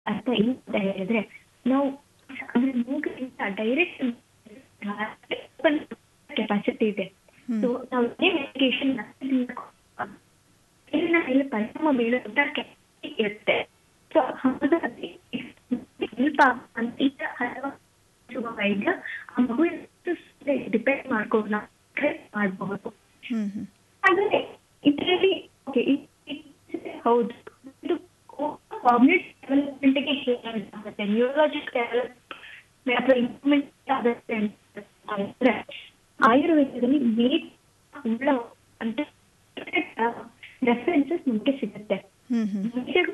ಅರ್ಥ ಏನು ಅಂತ ಹೇಳಿದ್ರೆ ನಾವು ಅಂದ್ರೆ ಮೂಗಿಂದ ಡೈರೆಕ್ಟ್ ಕೆಪಾಸಿಟಿ ಇದೆ ಸೊ ನಾವು ಏನೇ ಮೆಡಿಕೇಶನ್ ಮೇಲೆ ಪರಿಣಾಮ ಬೀಳುವಂತ ಕೆಪಾಸಿಟಿ ಇರುತ್ತೆ ಸೊ ಹಾಗಾಗಿ ಹೆಲ್ಪ್ ಅಂತ ಈಗ ಹಲವಾರು ವೈದ್ಯ ಆ ಮಗುವಿನ ಡಿಪೆಂಡ್ ಮಾಡ್ಕೊಂಡು ನಾವು ಮಾಡಬಹುದು ಹ್ಮ್ ಹ್ಮ್ ಹಾಗಾದ್ರೆ ಇದರಲ್ಲಿ ಓಕೆ ಹೌದು ಇದು ಕಾಗ್ನಿಟಿವ್ ಡೆವಲಪ್ಮೆಂಟ್ಗೆ ಆಗುತ್ತೆ ನ್ಯೂರಾಲಜಿಕ್ ಡೆವಲಪ್ಮೆಂಟ್ ಅಥವಾ ಇಂಪ್ರೂವ್ಮೆಂಟ್ ಆಗುತ್ತೆ ಅಂದ್ರೆ ಆಯುರ್ವೇದದಲ್ಲಿ ಮೇನ್ ಉಳ್ಳ ಅಂತ ರೆಫರೆನ್ಸಸ್ ನಮಗೆ ಸಿಗುತ್ತೆ ಹ್ಮ್ ಹ್ಮ್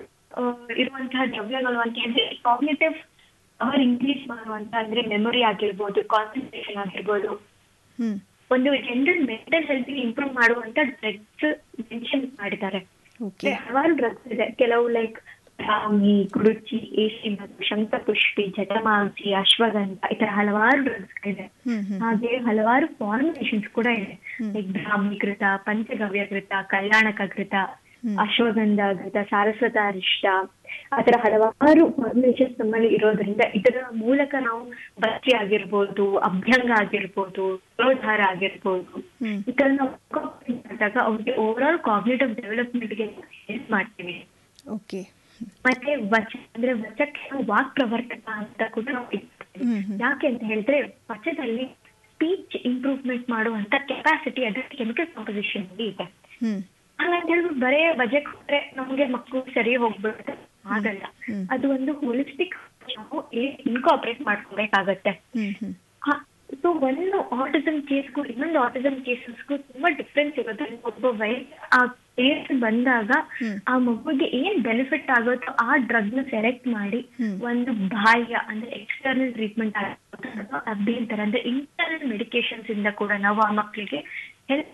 ಇರುವಂತಹ ದ್ರವ್ಯಗಳು ಅಂತ ಹೇಳಿದ್ರೆ ಕಾಗ್ನೇಟಿವ್ ಪವರ್ ಇನ್ಕ್ರೀಸ್ ಮಾಡುವಂತ ಅಂದ್ರೆ ಮೆಮೊರಿ ಆಗಿರ್ಬೋದು ಕಾನ್ಸಂಟ್ರೇಷನ್ ಆಗಿರ್ಬೋದು ಹ್ಮ್ ಒಂದು ಜನರಲ್ ಮೆಂಟಲ್ ಹೆಲ್ತ್ ಇಂಪ್ರೂವ್ ಮಾಡುವಂತ ಡ್ರಗ್ಸ್ ಮೆನ್ಷನ್ ಮಾಡಿದ್ದಾರೆ ಓಕೆ ಹಲವಾರು ಡ್ರಗ್ಸ್ ಇದೆ ಕೆಲವು ಲೈಕ್ ಬ್ರಾಹ್ಮಿ ಕುರುಚಿ ಏಸಿ ಮತ್ತು ಶಂಖಪುಷ್ಪಿ ಜಟಮಾಂಸಿ ಅಶ್ವಗಂಧ ಈ ತರ ಹಲವಾರು ಡ್ರಗ್ಸ್ ಇದೆ ಹ್ಮ್ ಹ್ಮ್ ಹಾಗೆ ಹಲವಾರು ಫಾರ್ಮುಲೇಷನ್ಸ್ ಕೂಡ ಇದೆ ಹ್ಮ್. ಲೈಕ್ ಬ್ರಾಹ್ಮೀಕೃತ ಪಂಚಗವ್ಯಕೃತ ಕಲ್ಯಾಣಕೃತ ಹ್ಮ್. ಅಶ್ವಗಂಧ ಘೃತ ಸಾರಸ್ವತ ಅರಿಷ್ಟ ಆ ತರ ಹಲವಾರು ಫಾರ್ಮುಲೇಷನ್ಸ್ ನಮ್ಮಲ್ಲಿ ಇರೋದ್ರಿಂದ ಇದರ ಮೂಲಕ ನಾವು ಬಚ್ಚಿ ಆಗಿರ್ಬೋದು ಅಭ್ಯಂಗ ಆಗಿರ್ಬೋದು ಪುರೋಧಾರ ಆಗಿರ್ಬೋದು ಹ್ಮ್ ಈ ತರ ನಾವು ಮಾಡಿದಾಗ ಅವ್ರಿಗೆ ಓವರ್ ಆಲ್ ಕಾಗ್ನೇಟಿವ್ ಡೆವಲಪ್ಮೆಂಟ್ಗೆ ಹೆಲ್ಪ್ ಮಾಡ್ತೀವಿ ಓಕೆ ಮತ್ತೆ ವಚ ಅಂದ್ರೆ ವಚಕ್ಕೆ ನಾವು ವಾಕ್ ಪ್ರವರ್ತಕ ಅಂತ ಕೂಡ ನಾವು ಇಟ್ಕೊಳ್ತೀವಿ. ಹ್ಮ್ ಹ್ಮ್ ಯಾಕೆ ಅಂತ ಹೇಳಿದ್ರೆ ವಚದಲ್ಲಿ ಸ್ಪೀಚ್ ಇಂಪ್ರೂವ್ಮೆಂಟ್ ಮಾಡುವಂತ ಕೆಪಾಸಿಟಿ ಅದರ ಕೆಮಿಕಲ್ ಕಾಂಪೋಸಿಷನ್ ಅಲ್ಲಿ ಇದೆ ಹ್ಮ್ ಹಂಗಂತ ಹೇಳ್ಬಿಟ್ಟು ಬರೇ ಬಜೆಟ್ ಕೊಟ್ರೆ ನಮ್ಗೆ ಮಕ್ಕಳು ಸರಿ ಹೋಗ್ಬಿಡುತ್ತೆ ಆಗಲ್ಲ ಹ್ಮ್. ಅದು ಒಂದು ಹೋಲಿಸ್ಟಿಕ್ ನಾವು ಇನ್ಕಾಪರೇಟ್ ಮಾಡ್ಕೋಬೇಕಾಗತ್ತೆ ಹ್ಮ್ ಹ್ಮ್ ಸೊ ಒಂದು ಆಟಿಸಮ್ ಕೇಸ್ಗೂ ಇನ್ನೊಂದು ಆಟಿಸಮ್ ಕೇಸಸ್ಗೂ ತುಂಬಾ ಡಿಫ್ರೆನ್ಸ್ ಇರೋದ್ರಿಂದ ಒಬ್ಬ ವೈದ್ಯ ಆ ಕೇಸ್ ಬಂದಾಗ ಹ್ಮ್. ಆ ಮಗುಗೆ ಏನ್ ಬೆನಿಫಿಟ್ ಆಗುತ್ತೋ ಆ ಡ್ರಗ್ ನ ಸೆಲೆಕ್ಟ್ ಮಾಡಿ ಹ್ಮ್. ಒಂದು ಬಾಹ್ಯ ಅಂದ್ರೆ ಎಕ್ಸ್ಟರ್ನಲ್ ಟ್ರೀಟ್ಮೆಂಟ್ ಆಗಿರ್ಬೋದು ಅಭ್ಯಂತರ ಅಂದ್ರೆ ಇಂಟರ್ನಲ್ ಮೆಡಿಕೇಶನ್ಸ್ ಇಂದ ಕೂಡ ನಾವು ಆ ಮಕ್ಕಳಿಗೆ ಹೆಲ್ಪ್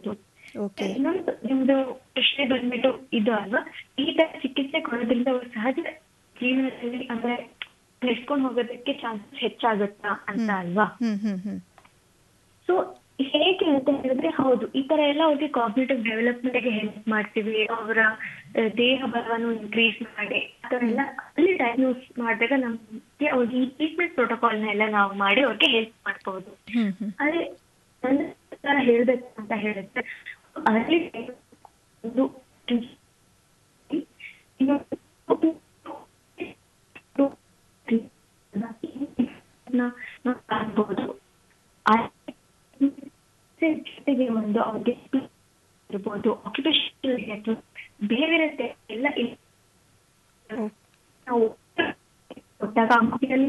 ಓಕೆ ಇನ್ನೊಂದು ನಿಮ್ದು ಪ್ರಶ್ನೆ ಬಂದ್ಬಿಟ್ಟು ಇದು ಅಲ್ವಾ ಈ ತರ ಚಿಕಿತ್ಸೆ ಕೊಡೋದ್ರಿಂದ ಅವ್ರ ಸಹಜ ಜೀವನದಲ್ಲಿ ಅಂದ್ರೆ ನೆಡ್ಸ್ಕೊಂಡು ಹೋಗೋದಕ್ಕೆ ಚಾನ್ಸಸ್ ಹೆಚ್ಚಾಗುತ್ತಾ ಅಂತ ಅಲ್ವಾ ಹ್ಮ್ ಹ್ಮ್ ಹ್ಮ್ ಸೊ ಹೇಗೆ ಅಂತ ಹೇಳಿದ್ರೆ ಹೌದು ಈ ತರ ಎಲ್ಲ ಅವ್ರಿಗೆ ಕಾಗ್ನೇಟಿವ್ ಡೆವಲಪ್ಮೆಂಟ್ ಗೆ ಹೆಲ್ಪ್ ಮಾಡ್ತೀವಿ ಅವರ ದೇಹ ಬಲವನ್ನು ಇನ್ಕ್ರೀಸ್ ಮಾಡಿ ಆ ತರ ಎಲ್ಲ ಅಲ್ಲಿ ಡಯಾಗ್ನೋಸ್ ಮಾಡಿದಾಗ ನಮ್ಗೆ ಅವ್ರಿಗೆ ಈ ಟ್ರೀಟ್ಮೆಂಟ್ ಪ್ರೋಟೋಕಾಲ್ ನ ಎಲ್ಲ ನಾವು ಮಾಡಿ ಅವ್ರಿಗೆ ಹೆಲ್ಪ್ ಮಾಡ್ಬೋದು ಹ್ಮ್ ಹ್ಮ್ ಅದೇ ನನ್ನ ಪ್ರಕಾರ ಹೇಳ್ಬೇಕು ಅಂತ ಹೇಳಿದ್ರೆ ಅಲ್ಲಿ ಒಂದು ನಾವು ಕಾಣ್ಬೋದು ಆ ಜೊತೆಗೆ ಒಂದು ಅವ್ರಿಗೆ ಇರ್ಬೋದು ಆಕ್ಯುಪೇಷನ್ ಬೇರೆ ಬೇರೆ ಎಲ್ಲ ಇ- ನಾವು ಕೊಟ್ಟಾಗ ಆ ಮಗುವಿನಲ್ಲಿ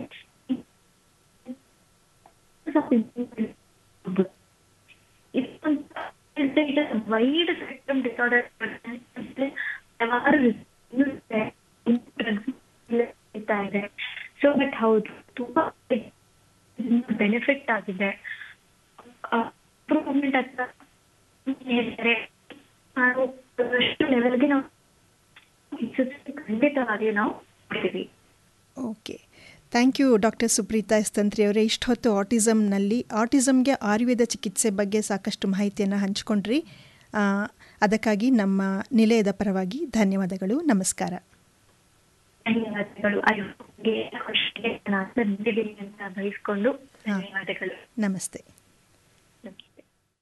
ವೈಡ್ ಸ್ಪೆಕ್ಟ್ರಮ್ ಡಿಸಾರ್ಡರ್ ಹಲವಾರು ಇರ್ತಾ ಇದೆ ಸೊ ಬಟ್ ಹೌದು ತುಂಬಾ ಬೆನಿಫಿಟ್ ಆಗಿದೆ ಇಂಪ್ರೂವ್ಮೆಂಟ್ ಅಂತ ಹೇಳಿದ್ರೆ ನಾವು ಅಷ್ಟು ಲೆವೆಲ್ಗೆ ನಾವು ಖಂಡಿತವಾಗಿ ನಾವು ಮಾಡ್ತೀವಿ okay thank you doctor Supreetha S Tantri ಅವರೇ ಇಷ್ಟು ಹೊತ್ತು ಆಟಿಸಮ್ನಲ್ಲಿ ಆಟಿಸಮ್ಗೆ ಆಯುರ್ವೇದ ಚಿಕಿತ್ಸೆ ಬಗ್ಗೆ ಸಾಕಷ್ಟು ಮಾಹಿತಿಯನ್ನು ಹಂಚಿಕೊಂಡ್ರಿ ಆ, ಅದಕ್ಕಾಗಿ ನಮ್ಮ ನಿಲಯದ ಪರವಾಗಿ ಧನ್ಯವಾದಗಳು ನಮಸ್ಕಾರ ಧನ್ಯವಾದಗಳು ಆಯುರ್ವೇದಕ್ಕೆ ಖುಷಿಗೆ ನಾನು ಅಂತ ಬಯಸ್ಕೊಂಡು ಧನ್ಯವಾದಗಳು ನಮಸ್ತೆ